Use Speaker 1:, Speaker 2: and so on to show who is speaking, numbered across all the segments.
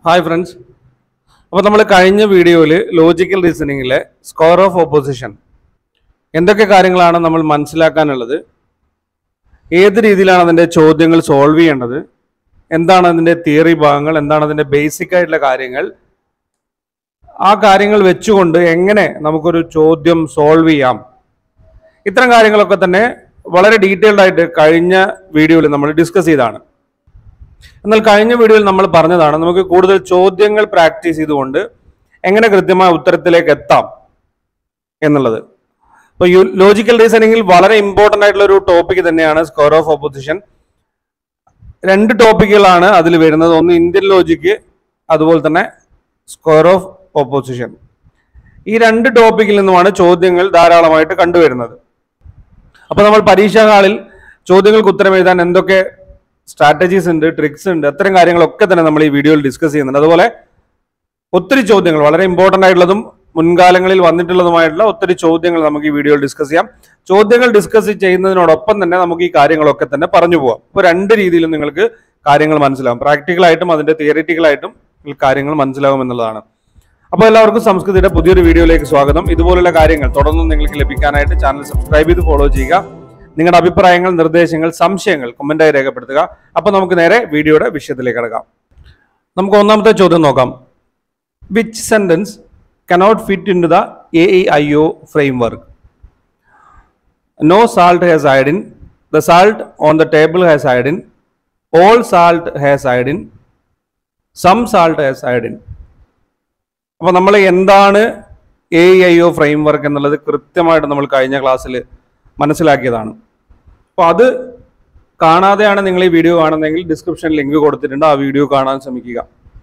Speaker 1: hi friends അപ്പോൾ നമ്മൾ കഴിഞ്ഞ വീഡിയോയിൽ ലോജിക്കൽ റീസണിങ്ങിലെ സ്കോർ ഓഫ് ഓപ്പോസിഷൻ എന്തൊക്കെ കാര്യങ്ങളാണ് നമ്മൾ മനസ്സിലാക്കാനുള്ളത് ഏത് രീതിയിലാണ് അതിൻ്റെ ചോദ്യങ്ങൾ സോൾവ് ചെയ്യേണ്ടത് എന്താണ് അതിൻ്റെ തിയറി ഭാഗങ്ങൾ എന്താണ് അതിൻ്റെ ബേസിക് ആയിട്ടുള്ള കാര്യങ്ങൾ ആ കാര്യങ്ങൾ വെച്ചുകൊണ്ട് എങ്ങനെ നമുക്കൊരു ചോദ്യം സോൾവ് ചെയ്യാം ഇത്തരം കാര്യങ്ങളൊക്കെ തന്നെ വളരെ ഡീറ്റെയിൽഡ് ആയിട്ട് കഴിഞ്ഞ വീഡിയോയിൽ നമ്മൾ ഡിസ്കസ് ചെയ്താണ് എന്നാൽ കഴിഞ്ഞ വീഡിയോയിൽ നമ്മൾ പറഞ്ഞതാണ് നമുക്ക് കൂടുതൽ ചോദ്യങ്ങൾ പ്രാക്ടീസ് ചെയ്തുകൊണ്ട് എങ്ങനെ കൃത്യമായ ഉത്തരത്തിലേക്ക് എത്താം എന്നുള്ളത് ഇപ്പോൾ യു ലോജിക്കൽ റീസണിങ്ങിൽ വളരെ ഇമ്പോർട്ടൻ്റ് ആയിട്ടുള്ള ഒരു ടോപ്പിക് തന്നെയാണ് സ്കോർ ഓഫ് ഓപ്പോസിഷൻ രണ്ട് ടോപ്പിക്കുകളാണ് അതിൽ വരുന്നത് ഒന്ന് ഇന്ത്യൻ ലോജിക്ക് അതുപോലെ തന്നെ സ്കോർ ഓഫ് ഓപ്പോസിഷൻ ഈ രണ്ട് ടോപ്പിക്കിൽ നിന്നുമാണ് ചോദ്യങ്ങൾ ധാരാളമായിട്ട് കണ്ടുവരുന്നത് അപ്പോൾ നമ്മൾ പരീക്ഷാ ഹാളിൽ ചോദ്യങ്ങൾക്ക് ഉത്തരം എഴുതാൻ എന്തൊക്കെ സ്ട്രാറ്റജീസ് ഉണ്ട് ട്രിക്സ് ഉണ്ട് അത്തരം കാര്യങ്ങളൊക്കെ തന്നെ നമ്മൾ ഈ വീഡിയോയിൽ ഡിസ്കസ് ചെയ്യുന്നുണ്ട് അതുപോലെ ഒത്തിരി ചോദ്യങ്ങൾ വളരെ ഇമ്പോർട്ടൻ്റ് ആയിട്ടുള്ളതും മുൻകാലങ്ങളിൽ വന്നിട്ടുള്ളതുമായിട്ടുള്ള ഒത്തിരി ചോദ്യങ്ങൾ നമുക്ക് ഈ വീഡിയോയിൽ ഡിസ്കസ് ചെയ്യാം ചോദ്യങ്ങൾ ഡിസ്കസ് ചെയ്യുന്നതിനോടൊപ്പം തന്നെ നമുക്ക് ഈ കാര്യങ്ങളൊക്കെ തന്നെ പറഞ്ഞു പോവാം ഇപ്പോൾ രണ്ട് രീതിയിലും നിങ്ങൾക്ക് കാര്യങ്ങൾ മനസ്സിലാവും പ്രാക്ടിക്കലായിട്ടും അതിന്റെ തിയറിറ്റിക്കലായിട്ടും കാര്യങ്ങൾ മനസ്സിലാവും എന്നുള്ളതാണ് അപ്പോൾ എല്ലാവർക്കും സംസ്കൃതിയുടെ പുതിയൊരു വീഡിയോയിലേക്ക് സ്വാഗതം ഇതുപോലുള്ള കാര്യങ്ങൾ തുടർന്നും നിങ്ങൾക്ക് ലഭിക്കാനായിട്ട് ചാനൽ സബ്സ്ക്രൈബ് ചെയ്ത് ഫോളോ ചെയ്യുക നിങ്ങളുടെ അഭിപ്രായങ്ങൾ നിർദ്ദേശങ്ങൾ സംശയങ്ങൾ കമന്റായി രേഖപ്പെടുത്തുക അപ്പോൾ നമുക്ക് നേരെ വീഡിയോയുടെ വിഷയത്തിലേക്ക് കിടക്കാം നമുക്ക് ഒന്നാമത്തെ ചോദ്യം നോക്കാം which sentence cannot fit in to the A E I O framework no salt has iodine the salt on the table has iodine all salt has iodine some salt has iodine അപ്പോൾ നമ്മൾ എന്താണ് A I O framework എന്നുള്ളത് കൃത്യമായിട്ട് നമ്മൾ കഴിഞ്ഞ ക്ലാസ്സിൽ മനസ്സിലാക്കിയതാണ് അപ്പോൾ അത് കാണാതെയാണ് നിങ്ങൾ ഈ വീഡിയോ കാണുന്നതെങ്കിൽ ഡിസ്ക്രിപ്ഷനിൽ ലിങ്ക് കൊടുത്തിട്ടുണ്ട് ആ വീഡിയോ കാണാൻ ശ്രമിക്കുക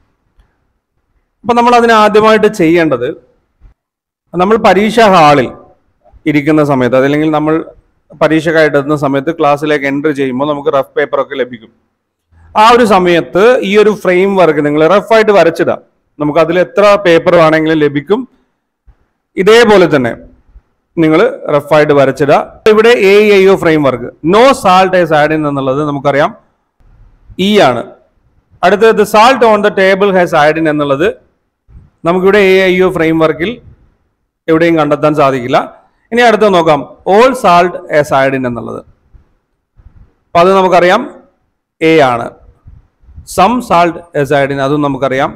Speaker 1: അപ്പോൾ നമ്മൾ അതിന് ആദ്യമായിട്ട് ചെയ്യേണ്ടത് നമ്മൾ പരീക്ഷാ ഹാളിൽ ഇരിക്കുന്ന സമയത്ത് അതല്ലെങ്കിൽ നമ്മൾ പരീക്ഷക്കായിട്ട് എത്തുന്ന സമയത്ത് ക്ലാസ്സിലേക്ക് എൻട്രി ചെയ്യുമ്പോൾ നമുക്ക് റഫ് പേപ്പറൊക്കെ ലഭിക്കും ആ ഒരു സമയത്ത് ഈ ഒരു ഫ്രെയിം വർക്ക് നിങ്ങൾ റഫായിട്ട് വരച്ചിടാം നമുക്ക് അതിൽ എത്ര പേപ്പർ വേണമെങ്കിലും ലഭിക്കും ഇതേപോലെ തന്നെ നിങ്ങൾ റഫായിട്ട് വരച്ചിടുക ഇവിടെ A I O framework no salt has iodine എന്നുള്ളത് നമുക്കറിയാം ഇ ആണ് അടുത്തത് salt on the table has iodine എന്നുള്ളത് നമുക്കിവിടെ എ ഐ ഒ ഫ്രെയിം വർക്കിൽ എവിടെയും കണ്ടെത്താൻ സാധിക്കില്ല ഇനി അടുത്ത നോക്കാം all salt has iodine എന്നുള്ളത് അപ്പൊ അത് നമുക്കറിയാം എ ആണ് some salt has iodine അതും നമുക്കറിയാം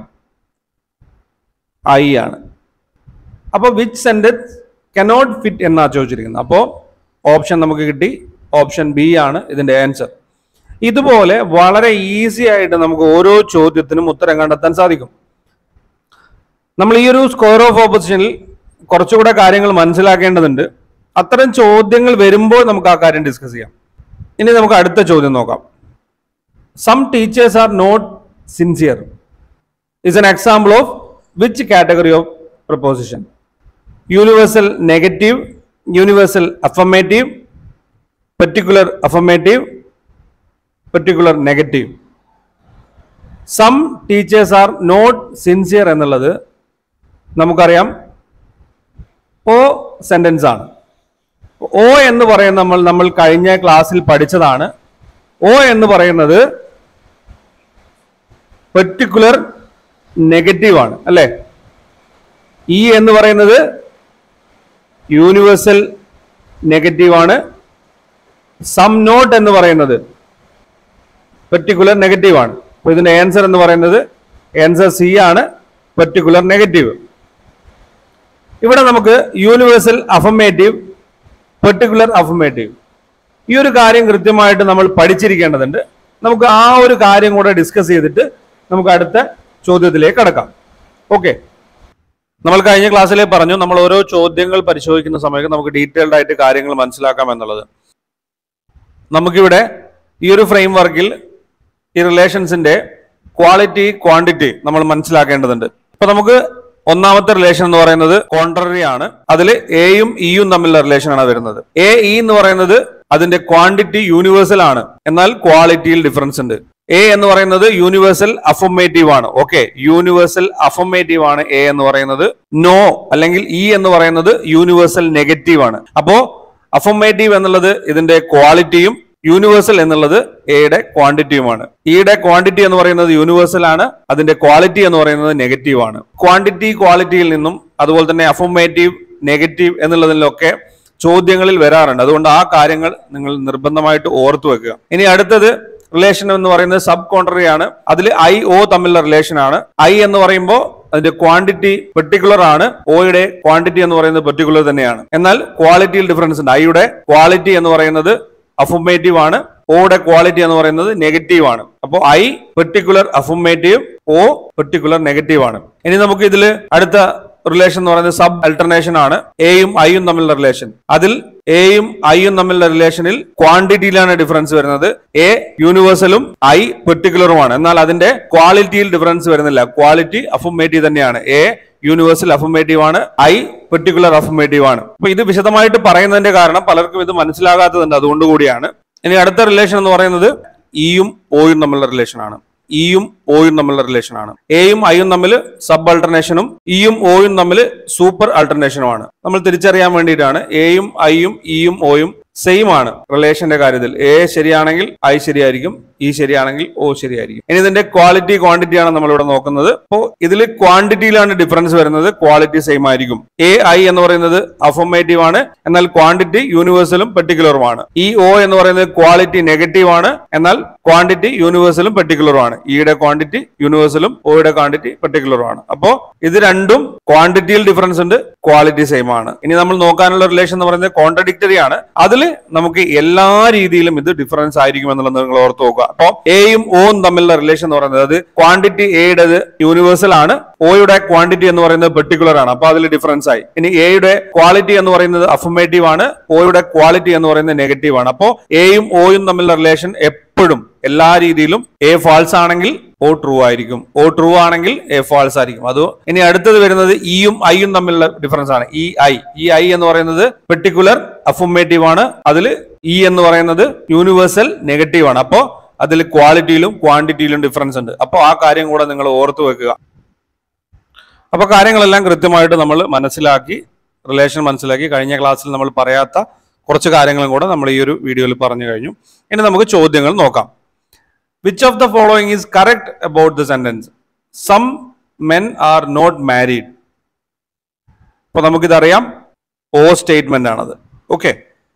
Speaker 1: ഐ ആണ് അപ്പോൾ വിച്ച് സെന്റൻസ് കനോട്ട് ഫിറ്റ് എന്നാ ചോദിച്ചിരിക്കുന്നത് അപ്പോൾ ഓപ്ഷൻ നമുക്ക് കിട്ടി ഓപ്ഷൻ ബി ആണ് ഇതിന്റെ ആൻസർ ഇതുപോലെ വളരെ ഈസി ആയിട്ട് നമുക്ക് ഓരോ ചോദ്യത്തിനും ഉത്തരം കണ്ടെത്താൻ സാധിക്കും നമ്മൾ ഈ ഒരു സ്കോർ ഓഫ് ഓപ്പോസിഷനിൽ കുറച്ചുകൂടെ കാര്യങ്ങൾ മനസ്സിലാക്കേണ്ടതുണ്ട് അത്തരം ചോദ്യങ്ങൾ വരുമ്പോൾ നമുക്ക് ആ കാര്യം ഡിസ്കസ് ചെയ്യാം ഇനി നമുക്ക് അടുത്ത ചോദ്യം നോക്കാം some teachers are not sincere is an example of which category of proposition universal negative universal affirmative particular affirmative particular negative some teachers are not sincere എന്നുള്ളത് നമുക്കറിയാം ഓ സെന്റൻസ് ആണ് ഓ എന്ന് പറയുന്ന നമ്മൾ നമ്മൾ കഴിഞ്ഞ ക്ലാസ്സിൽ പഠിച്ചതാണ് ഓ എന്ന് പറയുന്നത് പെർട്ടിക്കുലർ നെഗറ്റീവ് ആണ് അല്ലേ ഇ എന്ന് പറയുന്നത് യൂണിവേഴ്സൽ നെഗറ്റീവ് ആണ് സം നോട്ട് എന്ന് പറയുന്നത് പെർട്ടിക്കുലർ നെഗറ്റീവ് ആണ് അപ്പൊ ഇതിന്റെ ആൻസർ എന്ന് പറയുന്നത് ആൻസർ സി ആണ് പെർട്ടിക്കുലർ നെഗറ്റീവ് ഇവിടെ നമുക്ക് യൂണിവേഴ്സൽ അഫമേറ്റീവ് പെർട്ടിക്കുലർ അഫമേറ്റീവ് ഈ ഒരു കാര്യം കൃത്യമായിട്ട് നമ്മൾ പഠിച്ചിരിക്കേണ്ടതുണ്ട് നമുക്ക് ആ ഒരു കാര്യം കൂടെ ഡിസ്കസ് ചെയ്തിട്ട് നമുക്ക് അടുത്ത ചോദ്യത്തിലേക്ക് കടക്കാം ഓക്കെ നമ്മൾ കഴിഞ്ഞ ക്ലാസ്സിൽ പറഞ്ഞു നമ്മൾ ഓരോ ചോദ്യങ്ങൾ പരിശോധിക്കുന്ന സമയത്ത് നമുക്ക് ഡീറ്റെയിൽഡ് ആയിട്ട് കാര്യങ്ങൾ മനസ്സിലാക്കാം എന്നുള്ളത് നമുക്കിവിടെ ഈ ഒരു ഫ്രെയിം വർക്കിൽ ഈ റിലേഷൻസിന്റെ ക്വാളിറ്റി ക്വാണ്ടിറ്റി നമ്മൾ മനസ്സിലാക്കേണ്ടതുണ്ട് അപ്പൊ നമുക്ക് ഒന്നാമത്തെ റിലേഷൻ എന്ന് പറയുന്നത് കോൺട്രറി ആണ് അതിൽ എയും ഇയും തമ്മിലുള്ള റിലേഷൻ ആണ് വരുന്നത് എ ഇ എന്ന് പറയുന്നത് അതിന്റെ ക്വാണ്ടിറ്റി യൂണിവേഴ്സൽ ആണ് എന്നാൽ ക്വാളിറ്റിയിൽ ഡിഫറൻസ് ഉണ്ട് എ എന്ന് പറയുന്നത് യൂണിവേഴ്സൽ അഫോമേറ്റീവ് ആണ് ഓക്കെ യൂണിവേഴ്സൽ അഫോമേറ്റീവ് ആണ് എ എന്ന് പറയുന്നത് നോ അല്ലെങ്കിൽ ഇ എന്ന് പറയുന്നത് യൂണിവേഴ്സൽ നെഗറ്റീവ് ആണ് അപ്പോ അഫോമേറ്റീവ് എന്നുള്ളത് ഇതിന്റെ ക്വാളിറ്റിയും യൂണിവേഴ്സൽ എന്നുള്ളത് എയുടെ ക്വാണ്ടിറ്റിയുമാണ് ഇയുടെ ക്വാണ്ടിറ്റി എന്ന് പറയുന്നത് യൂണിവേഴ്സൽ ആണ് അതിന്റെ ക്വാളിറ്റി എന്ന് പറയുന്നത് നെഗറ്റീവ് ആണ് ക്വാണ്ടിറ്റി ക്വാളിറ്റിയിൽ നിന്നും അതുപോലെ തന്നെ അഫോമേറ്റീവ് നെഗറ്റീവ് എന്നുള്ളതിലൊക്കെ ചോദ്യങ്ങളിൽ വരാറുണ്ട് അതുകൊണ്ട് ആ കാര്യങ്ങൾ നിങ്ങൾ നിർബന്ധമായിട്ട് ഓർത്തു വെക്കുക ഇനി അടുത്തത് റിലേഷൻ എന്ന് പറയുന്നത് സബ് കോൺട്രറി ആണ് അതിൽ ഐ ഒ തമ്മിലുള്ള റിലേഷൻ ആണ് ഐ എന്ന് പറയുമ്പോൾ അതിന്റെ ക്വാണ്ടിറ്റി പെർട്ടിക്കുലർ ആണ് ഒയുടെ ക്വാണ്ടിറ്റി എന്ന് പറയുന്നത് പെർട്ടിക്കുലർ തന്നെയാണ് എന്നാൽ ക്വാളിറ്റിയിൽ ഡിഫറൻസ് ഉണ്ട് ഐയുടെ ക്വാളിറ്റി എന്ന് പറയുന്നത് അഫുമേറ്റീവ് ആണ് ഒയുടെ ക്വാളിറ്റി എന്ന് പറയുന്നത് നെഗറ്റീവ് ആണ് അപ്പോൾ I particular affirmative O particular negative ആണ് ഇനി നമുക്ക് ഇതിൽ അടുത്ത റിലേഷൻ എന്ന് പറയുന്നത് സബ് അൾട്ടർനേഷൻ ആണ് എയും ഐയും തമ്മിലുള്ള റിലേഷൻ അതിൽ എയും ഐയും തമ്മിലുള്ള റിലേഷനിൽ ക്വാണ്ടിറ്റിയിലാണ് ഡിഫറൻസ് വരുന്നത് എ യൂണിവേഴ്സലും ഐ പെർട്ടിക്കുലറുമാണ് എന്നാൽ അതിന്റെ ക്വാളിറ്റിയിൽ ഡിഫറൻസ് വരുന്നില്ല ക്വാളിറ്റി അഫുമേറ്റീവ് തന്നെയാണ് എ യൂണിവേഴ്സൽ അഫുമേറ്റീവ് ആണ് ഐ പെർട്ടിക്കുലർ അഫുമേറ്റീവ് ആണ് അപ്പൊ ഇത് വിശദമായിട്ട് പറയുന്നതിന്റെ കാരണം പലർക്കും ഇത് മനസ്സിലാകാത്തതുണ്ട് അതുകൊണ്ട് കൂടിയാണ് ഇനി അടുത്ത റിലേഷൻ എന്ന് പറയുന്നത് ഇയും ഒയും തമ്മിലുള്ള റിലേഷൻ ആണ് ഇയും ഒയും തമ്മിലുള്ള റിലേഷൻ ആണ് എയും ഐയും തമ്മിൽ സബ് അൾട്ടർനേഷനും ഇയും ഒയും തമ്മിൽ സൂപ്പർ അൾട്ടർനേഷനുമാണ് നമ്മൾ തിരിച്ചറിയാൻ വേണ്ടിയിട്ടാണ് എയും ഐയും ഇയും ഒയും സെയിം ആണ് റിലേഷന്റെ കാര്യത്തിൽ എ ശരിയാണെങ്കിൽ ഐ ശരിയായിരിക്കും ഇ ശരിയാണെങ്കിൽ ഒ ശരിയായിരിക്കും ഇനി ഇതിന്റെ ക്വാളിറ്റി ക്വാണ്ടിറ്റി ആണ് നമ്മൾ ഇവിടെ നോക്കുന്നത് അപ്പോൾ ഇതിൽ ക്വാണ്ടിറ്റിയിലാണ് ഡിഫറൻസ് വരുന്നത് ക്വാളിറ്റി സെയിം ആയിരിക്കും എ ഐ എന്ന് പറയുന്നത് അഫോമേറ്റീവ് ആണ് എന്നാൽ ക്വാണ്ടിറ്റി യൂണിവേഴ്സലും പെർട്ടിക്കുലറുമാണ് ഈ ഒ എന്ന് പറയുന്നത് ക്വാളിറ്റി നെഗറ്റീവ് ആണ് എന്നാൽ ക്വാണ്ടിറ്റി യൂണിവേഴ്സലും പെർട്ടിക്കുലറും ആണ് ഇയുടെ ക്വാണ്ടിറ്റി യൂണിവേഴ്സലും ഒയുടെ ക്വാണ്ടിറ്റി പെർട്ടിക്കുലറും ആണ് അപ്പോ ഇത് രണ്ടും ക്വാണ്ടിറ്റിയിൽ ഡിഫറൻസ് ഉണ്ട് ക്വാളിറ്റി സെയിം ആണ് ഇനി നമ്മൾ നോക്കാനുള്ള റിലേഷൻ എന്ന് പറയുന്നത് കോൺട്രഡിക്ടറി ആണ് അതിൽ നമുക്ക് എല്ലാ രീതിയിലും ഇത് ഡിഫറൻസ് ആയിരിക്കും എന്നുള്ളത് നിങ്ങൾ ഓർത്ത് നോക്കുക അപ്പോൾ എയും ഒയും തമ്മിലുള്ള റിലേഷൻ എന്ന് പറയുന്നത് അത് ക്വാണ്ടിറ്റി എയുടേത് യൂണിവേഴ്സൽ ആണ് ഒയുടെ ക്വാണ്ടിറ്റി എന്ന് പറയുന്നത് പെർട്ടിക്കുലർ ആണ് അപ്പൊ അതിൽ ഡിഫറൻസ് ആയി ഇനി എയുടെ ക്വാളിറ്റി എന്ന് പറയുന്നത് അഫർമേറ്റീവ് ആണ് ഒയുടെ ക്വാളിറ്റി എന്ന് പറയുന്നത് നെഗറ്റീവ് ആണ് അപ്പോൾ എയും ഒയും തമ്മിലുള്ള റിലേഷൻ എപ്പോഴും എല്ലാ രീതിയിലും എ ഫാൾസ് ആണെങ്കിൽ ഓ ട്രൂ ആയിരിക്കും ഓ ട്രൂ ആണെങ്കിൽ എ ഫാൾസ് ആയിരിക്കും അത് ഇനി അടുത്തത് വരുന്നത് ഇയും ഐയും തമ്മിലുള്ള ഡിഫറൻസ് ആണ് ഇ ഐ ഈ ഐ എന്ന് പറയുന്നത് പെർട്ടിക്കുലർ അഫർമേറ്റീവ് ആണ് അതിൽ ഇ എന്ന് പറയുന്നത് യൂണിവേഴ്സൽ നെഗറ്റീവ് ആണ് അപ്പോൾ അതിൽ ക്വാളിറ്റിയിലും ക്വാണ്ടിറ്റിയിലും ഡിഫറൻസ് ഉണ്ട് അപ്പോൾ ആ കാര്യം കൂടെ നിങ്ങൾ ഓർത്തു വെക്കുക അപ്പൊ കാര്യങ്ങളെല്ലാം കൃത്യമായിട്ട് നമ്മൾ മനസ്സിലാക്കി റിലേഷൻ മനസ്സിലാക്കി കഴിഞ്ഞ ക്ലാസ്സിൽ നമ്മൾ പറയാത്ത കുറച്ച് കാര്യങ്ങളും കൂടെ നമ്മൾ ഈ ഒരു വീഡിയോയിൽ പറഞ്ഞു കഴിഞ്ഞു ഇനി നമുക്ക് ചോദ്യങ്ങൾ നോക്കാം which of the following is correct about the sentence some men are not married അപ്പൊ നമുക്കിതറിയാം ഓ സ്റ്റേറ്റ്മെന്റ് ആണത് okay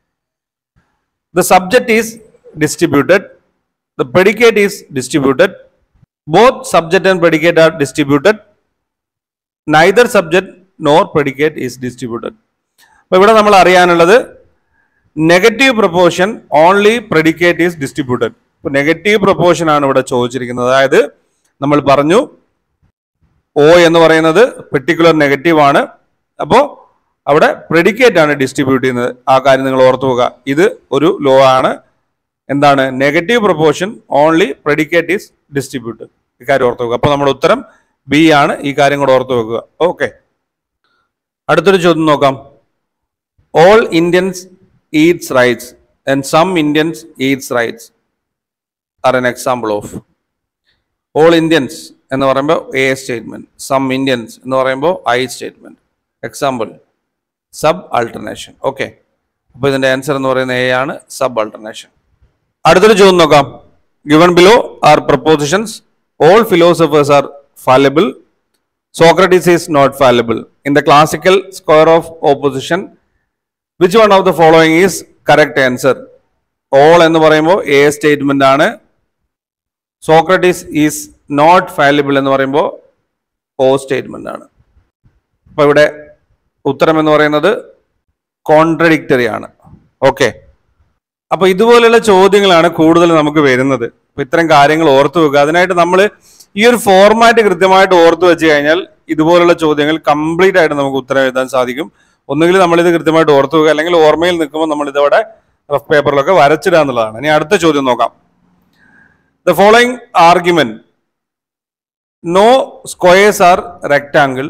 Speaker 1: the subject is distributed the predicate is distributed both subject and predicate are distributed neither subject nor predicate is distributed അപ്പൊ ഇവിടെ നമ്മൾ അറിയാനുള്ളത് negative proposition only predicate is distributed ഇപ്പൊ negative proposition ആണ് ഇവിടെ ചോദിച്ചിരിക്കുന്നത് അതായത് നമ്മൾ പറഞ്ഞു ഒ എന്ന് പറയുന്നത് പെർട്ടിക്കുലർ നെഗറ്റീവ് ആണ് അപ്പോൾ അവിടെ പ്രെഡിക്കേറ്റ് ആണ് ഡിസ്ട്രിബ്യൂട്ട് ചെയ്യുന്നത് ആ കാര്യം നിങ്ങൾ ഓർത്തു പോകുക ഇത് ഒരു ലോ ആണ് എന്താണ് negative proposition only predicate is distributed ഇക്കാര്യം ഓർത്തു വെക്കുക അപ്പോൾ നമ്മുടെ ഉത്തരം ബി ആണ് ഈ കാര്യം കൂടെ ഓർത്തു വെക്കുക ഓക്കെ അടുത്തൊരു ചോദ്യം നോക്കാം all Indians eats rice and some Indians eats rice are an example of all Indians എന്ന് പറയുമ്പോൾ എ സ്റ്റേറ്റ്മെന്റ് സം ഇന്ത്യൻസ് എന്ന് പറയുമ്പോൾ I statement example sub alternation okay അപ്പോൾ ഇതിന്റെ ആൻസർ എന്ന് പറയുന്നത് എ ആണ് സബ് ആൾട്ടർനേഷൻ അടുത്തൊരു ചോദ്യം നോക്കാം given below are propositions all philosophers are fallible Socrates is not fallible in the classical square of opposition which one of the following is correct answer all എന്ന് പറയുമ്പോൾ A statement ആണ് Socrates is not fallible എന്ന് പറയുമ്പോൾ ഓ statement ആണ് അപ്പൊ ഇവിടെ ഉത്തരം എന്ന് പറയുന്നത് കോൺട്രഡിക്റ്ററി ആണ് ഓക്കെ അപ്പൊ ഇതുപോലെയുള്ള ചോദ്യങ്ങളാണ് കൂടുതൽ നമുക്ക് വരുന്നത് അപ്പൊ ഇത്തരം കാര്യങ്ങൾ ഓർത്തു വെക്കുക അതിനായിട്ട് നമ്മൾ ഈ ഒരു ഫോർമാറ്റ് കൃത്യമായിട്ട് ഓർത്തു വെച്ച് കഴിഞ്ഞാൽ ഇതുപോലുള്ള ചോദ്യങ്ങൾ കംപ്ലീറ്റ് ആയിട്ട് നമുക്ക് ഉത്തരം എഴുതാൻ സാധിക്കും ഒന്നുകിൽ നമ്മളിത് കൃത്യമായിട്ട് ഓർത്തു വെക്കുക അല്ലെങ്കിൽ ഓർമ്മയിൽ നിൽക്കുമ്പോൾ നമ്മൾ ഇതവിടെ റഫ് പേപ്പറിലൊക്കെ വരച്ചിടുക എന്നുള്ളതാണ് ഇനി അടുത്ത ചോദ്യം നോക്കാം the following argument no squares are rectangle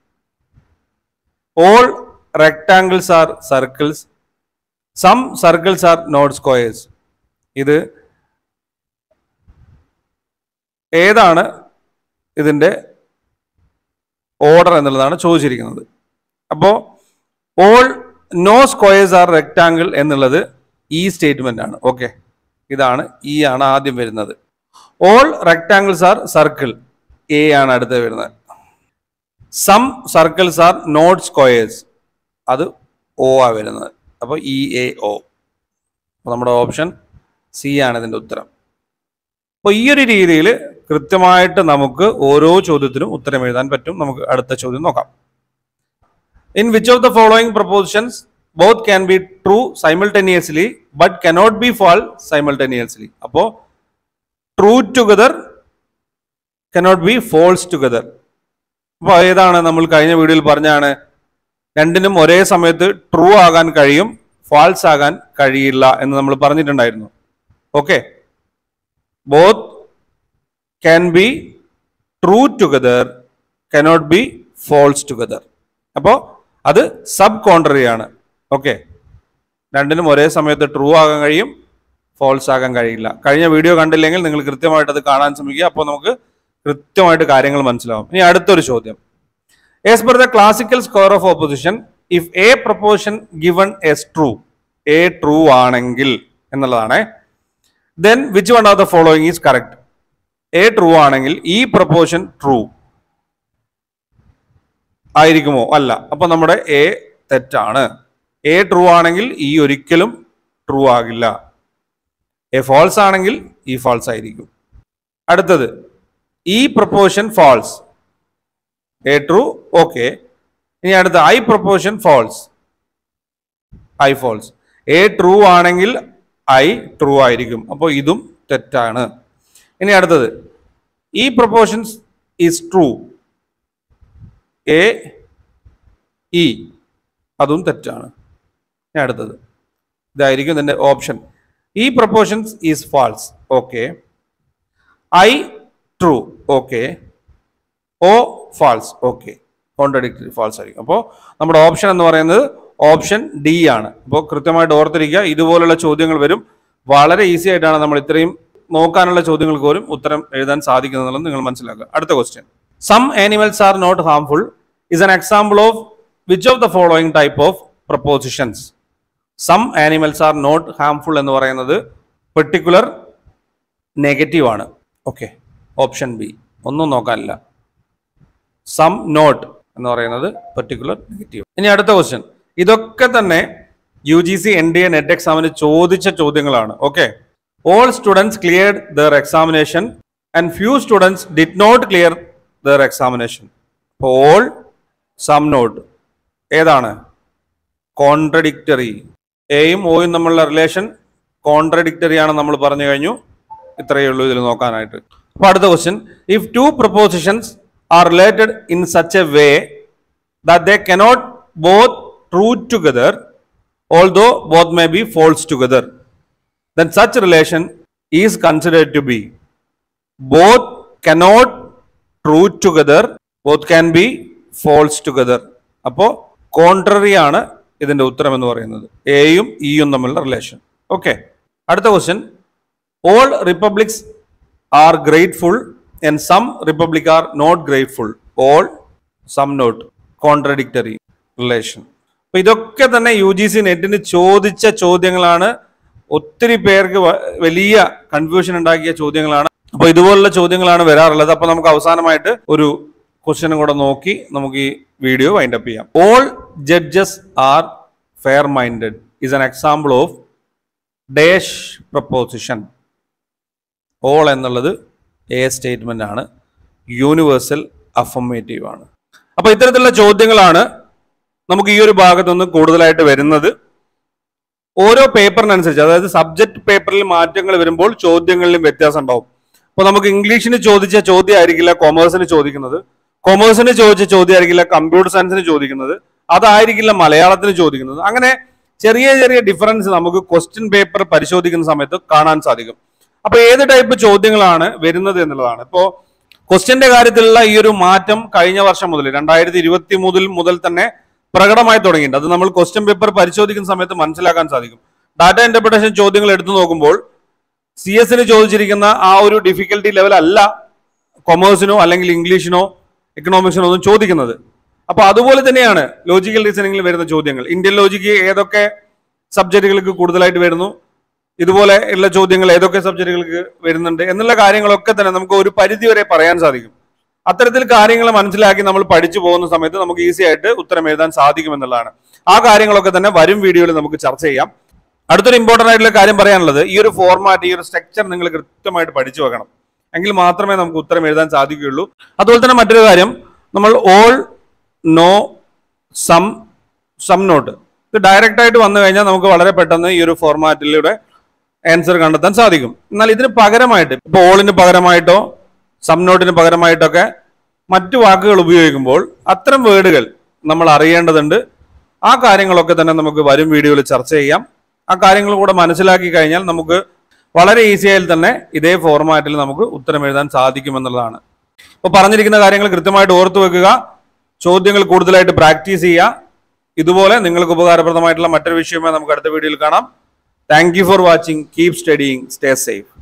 Speaker 1: all rectangles are circles some circles are not squares ഇത് ഏതാണ് ഇതിൻ്റെ ഓർഡർ എന്നുള്ളതാണ് ചോദിച്ചിരിക്കുന്നത് അപ്പോൾ all no squares are rectangle എന്നുള്ളത് ഈ സ്റ്റേറ്റ്മെന്റ് ആണ് ഓക്കെ ഇതാണ് ഇ ആണ് ആദ്യം വരുന്നത് all rectangles are circle A ആണ് അടുത്ത് വരുന്നത് some circles are not squares അത് ഒ ആ വരുന്നത് അപ്പോൾ ഇ എ ഒ നമ്മുടെ ഓപ്ഷൻ സി ആണ് ഇതിൻ്റെ ഉത്തരം അപ്പോൾ ഈ ഒരു രീതിയിൽ കൃത്യമായിട്ട് നമുക്ക് ഓരോ ചോദ്യത്തിനും ഉത്തരം എഴുതാൻ പറ്റും നമുക്ക് അടുത്ത ചോദ്യം നോക്കാം in which of the following propositions both can be true simultaneously but cannot be fall simultaneously അപ്പോൾ true together cannot be false together അപ്പോൾ ഏതാണ് നമ്മൾ കഴിഞ്ഞ വീഡിയോയിൽ പറഞ്ഞാണ് രണ്ടിനും ഒരേ സമയത്ത് ട്രൂ ആകാൻ കഴിയും ഫാൾസ് ആകാൻ കഴിയില്ല എന്ന് നമ്മൾ പറഞ്ഞിട്ടുണ്ടായിരുന്നു okay both can be true together cannot be false together അപ്പോൾ അത് സബ് കോൺട്രറി ആണ് ഓക്കെ രണ്ടിനും ഒരേ സമയത്ത് ട്രൂ ആകാൻ കഴിയും ഫോൾസ് ആകാൻ കഴിയില്ല കഴിഞ്ഞ വീഡിയോ കണ്ടില്ലെങ്കിൽ നിങ്ങൾ കൃത്യമായിട്ട് അത് കാണാൻ ശ്രമിക്കുക അപ്പോൾ നമുക്ക് കൃത്യമായിട്ട് കാര്യങ്ങൾ മനസ്സിലാവും ഇനി അടുത്തൊരു ചോദ്യം as per the classical square of opposition if a proposition given is true A true ആണെങ്കിൽ എന്നുള്ളതാണ് then which one of the following is correct A true ആണെങ്കിൽ ഈ പ്രപ്പോഷൻ ട്രൂ ആയിരിക്കുമോ അല്ല അപ്പൊ നമ്മുടെ എ തെറ്റാണ് എ ട്രൂ ആണെങ്കിൽ ഈ ഒരിക്കലും ട്രൂ ആകില്ല എ ഫാൾസ് ആണെങ്കിൽ ഈ ഫാൾസ് ആയിരിക്കും അടുത്തത് E proposition false A true okay ഇനി അടുത്ത I proposition false I false A true ആണെങ്കിൽ ഐ ട്രൂ ആയിരിക്കും അപ്പോൾ ഇതും തെറ്റാണ് ഇനി അടുത്തത് E propositions is true A E അതും തെറ്റാണ് ഇനി അടുത്തത് ഇതായിരിക്കും ഇതിൻ്റെ option E propositions is false okay I true okay O false okay contradictory false ആയിരിക്കും അപ്പോൾ നമ്മുടെ ഓപ്ഷൻ എന്ന് പറയുന്നത് ഓപ്ഷൻ ഡി ആണ് അപ്പോൾ കൃത്യമായിട്ട് ഓർത്തിരിക്കുക ഇതുപോലുള്ള ചോദ്യങ്ങൾ വരും വളരെ ഈസി ആയിട്ടാണ് നമ്മൾ ഇത്രയും നോക്കാനുള്ള ചോദ്യങ്ങൾക്ക് പോലും ഉത്തരം എഴുതാൻ സാധിക്കുന്നുള്ളത് നിങ്ങൾ മനസ്സിലാക്കുക അടുത്ത question some animals are not harmful is an example of which of the following type of propositions some animals are not harmful എന്ന് പറയുന്നത് പെർട്ടിക്കുലർ നെഗറ്റീവ് ആണ് ഓക്കെ ഓപ്ഷൻ ബി ഒന്നും നോക്കാനില്ല സം നോട്ട് എന്ന് പറയുന്നത് പെർട്ടിക്കുലർ നെഗറ്റീവ് ഇനി അടുത്ത question ഇതൊക്കെ തന്നെ U G C N T A net എക്സാമിന് ചോദിച്ച ചോദ്യങ്ങളാണ് okay all students cleared their examination and few students did not clear their examination all some not ഏതാണ് കോൺട്രഡിക്റ്ററി എയും ഒയും തമ്മിലുള്ള റിലേഷൻ കോൺട്രഡിക്റ്ററി ആണ് നമ്മൾ പറഞ്ഞു കഴിഞ്ഞു ഇത്രയേ ഉള്ളൂ ഇതിൽ നോക്കാനായിട്ട് അപ്പൊ അടുത്ത question if two propositions are related in such a way that they cannot both true together although both may be false together then such relation is considered to be both cannot true together both can be false together അപ്പോൾ contrary ആണ് ഇതിന്റെ ഉത്തരം എന്ന് പറയുന്നത് എയും ഇയും തമ്മിലുള്ള relation okay അടുത്ത question all republics are grateful and some republic are not grateful all some not contradictory relation അപ്പൊ ഇതൊക്കെ തന്നെ യു ജി സി നെറ്റിന് ചോദിച്ച ചോദ്യങ്ങളാണ് ഒത്തിരി പേർക്ക് വ- വലിയ കൺഫ്യൂഷൻ ഉണ്ടാക്കിയ ചോദ്യങ്ങളാണ് അപ്പൊ ഇതുപോലുള്ള ചോദ്യങ്ങളാണ് വരാറുള്ളത് അപ്പൊ നമുക്ക് അവസാനമായിട്ട് ഒരു ക്വസ്റ്റ്യനും കൂടെ നോക്കി നമുക്ക് ഈ വീഡിയോ വൈൻഡ് അപ്പ് ചെയ്യാം all judges are fair minded is an example of dash proposition all എന്നുള്ളത് എ സ്റ്റേറ്റ്മെന്റ് ആണ് യൂണിവേഴ്സൽ അഫർമേറ്റീവ് ആണ് അപ്പൊ ഇത്തരത്തിലുള്ള ചോദ്യങ്ങളാണ് നമുക്ക് ഈ ഒരു ഭാഗത്തുനിന്ന് കൂടുതലായിട്ട് വരുന്നത് ഓരോ പേപ്പറിനനുസരിച്ച് അതായത് സബ്ജക്ട് പേപ്പറിൽ മാറ്റങ്ങൾ വരുമ്പോൾ ചോദ്യങ്ങളിലും വ്യത്യാസം ഉണ്ടാവും അപ്പൊ നമുക്ക് ഇംഗ്ലീഷിന് ചോദിച്ച ചോദ്യം ആയിരിക്കില്ല കൊമേഴ്സിന് ചോദിക്കുന്നത് കൊമേഴ്സിന് ചോദിച്ച ചോദ്യം ആയിരിക്കില്ല കമ്പ്യൂട്ടർ സയൻസിന് ചോദിക്കുന്നത് അതായിരിക്കില്ല മലയാളത്തിന് ചോദിക്കുന്നത് അങ്ങനെ ചെറിയ ചെറിയ ഡിഫറൻസ് നമുക്ക് ക്വസ്റ്റ്യൻ പേപ്പർ പരിശോധിക്കുന്ന സമയത്ത് കാണാൻ സാധിക്കും അപ്പൊ ഏത് ടൈപ്പ് ചോദ്യങ്ങളാണ് വരുന്നത് എന്നുള്ളതാണ് ഇപ്പോ ക്വസ്റ്റ്യന്റെ കാര്യത്തിലുള്ള ഈ ഒരു മാറ്റം കഴിഞ്ഞ വർഷം മുതൽ രണ്ടായിരത്തി ഇരുപത്തി മുതൽ മുതൽ തന്നെ പ്രകടമായി തുടങ്ങിയിട്ടുണ്ട് അത് നമ്മൾ ക്വസ്റ്റ്യൻ പേപ്പർ പരിശോധിക്കുന്ന സമയത്ത് മനസ്സിലാക്കാൻ സാധിക്കും ഡാറ്റ ഇന്റർപ്രിട്ടേഷൻ ചോദ്യങ്ങൾ എടുത്തു നോക്കുമ്പോൾ സി എസിന് ചോദിച്ചിരിക്കുന്ന ആ ഒരു ഡിഫിക്കൽട്ടി ലെവൽ അല്ല കൊമേഴ്സിനോ അല്ലെങ്കിൽ ഇംഗ്ലീഷിനോ എക്കണോമിക്സിനോ ഒന്നും ചോദിക്കുന്നത് അപ്പൊ അതുപോലെ തന്നെയാണ് ലോജിക്കൽ റീസണിംഗിൽ വരുന്ന ചോദ്യങ്ങൾ ഇന്ത്യൻ ലോജിക്ക് ഏതൊക്കെ സബ്ജക്റ്റുകൾക്ക് കൂടുതലായിട്ട് വരുന്നു ഇതുപോലെ ഉള്ള ചോദ്യങ്ങൾ ഏതൊക്കെ സബ്ജക്റ്റുകൾക്ക് വരുന്നുണ്ട് എന്നുള്ള കാര്യങ്ങളൊക്കെ തന്നെ നമുക്ക് ഒരു പരിധി വരെ പറയാൻ സാധിക്കും അത്തരത്തിൽ കാര്യങ്ങൾ മനസ്സിലാക്കി നമ്മൾ പഠിച്ചു പോകുന്ന സമയത്ത് നമുക്ക് ഈസി ആയിട്ട് ഉത്തരം എഴുതാൻ സാധിക്കും എന്നുള്ളതാണ് ആ കാര്യങ്ങളൊക്കെ തന്നെ വരും വീഡിയോയിൽ നമുക്ക് ചർച്ച ചെയ്യാം അടുത്തൊരു ഇമ്പോർട്ടന്റ് ആയിട്ടുള്ള കാര്യം പറയാനുള്ളത് ഈ ഒരു ഫോർമാറ്റ് ഈ ഒരു സ്ട്രക്ചർ നിങ്ങൾ കൃത്യമായിട്ട് പഠിച്ചു വെക്കണം എങ്കിൽ മാത്രമേ നമുക്ക് ഉത്തരം എഴുതാൻ സാധിക്കുകയുള്ളൂ അതുപോലെ തന്നെ മറ്റൊരു കാര്യം നമ്മൾ all no some some not ഇത് ഡയറക്റ്റ് ആയിട്ട് വന്നു കഴിഞ്ഞാൽ നമുക്ക് വളരെ പെട്ടെന്ന് ഈ ഒരു ഫോർമാറ്റിലൂടെ ആൻസർ കണ്ടെത്താൻ സാധിക്കും എന്നാൽ ഇതിന് പകരമായിട്ട് ഇപ്പോൾ ഓളിന് പകരമായിട്ടോ സം നോട്ടിന് പകരമായിട്ടൊക്കെ മറ്റു വാക്കുകൾ ഉപയോഗിക്കുമ്പോൾ അത്തരം വേർഡുകൾ നമ്മൾ അറിയേണ്ടതുണ്ട് ആ കാര്യങ്ങളൊക്കെ തന്നെ നമുക്ക് വരും വീഡിയോയിൽ ചർച്ച ചെയ്യാം ആ കാര്യങ്ങൾ കൂടെ മനസ്സിലാക്കി കഴിഞ്ഞാൽ നമുക്ക് വളരെ ഈസിയായി തന്നെ ഇതേ ഫോർമാറ്റിൽ നമുക്ക് ഉത്തരം എഴുതാൻ സാധിക്കുമെന്നുള്ളതാണ് അപ്പോൾ പറഞ്ഞിരിക്കുന്ന കാര്യങ്ങൾ കൃത്യമായിട്ട് ഓർത്തു വെക്കുക ചോദ്യങ്ങൾ കൂടുതലായിട്ട് പ്രാക്ടീസ് ചെയ്യുക ഇതുപോലെ നിങ്ങൾക്ക് ഉപകാരപ്രദമായിട്ടുള്ള മറ്റൊരു വിഷയമായി നമുക്ക് അടുത്ത വീഡിയോയിൽ കാണാം thank you for watching keep studying stay safe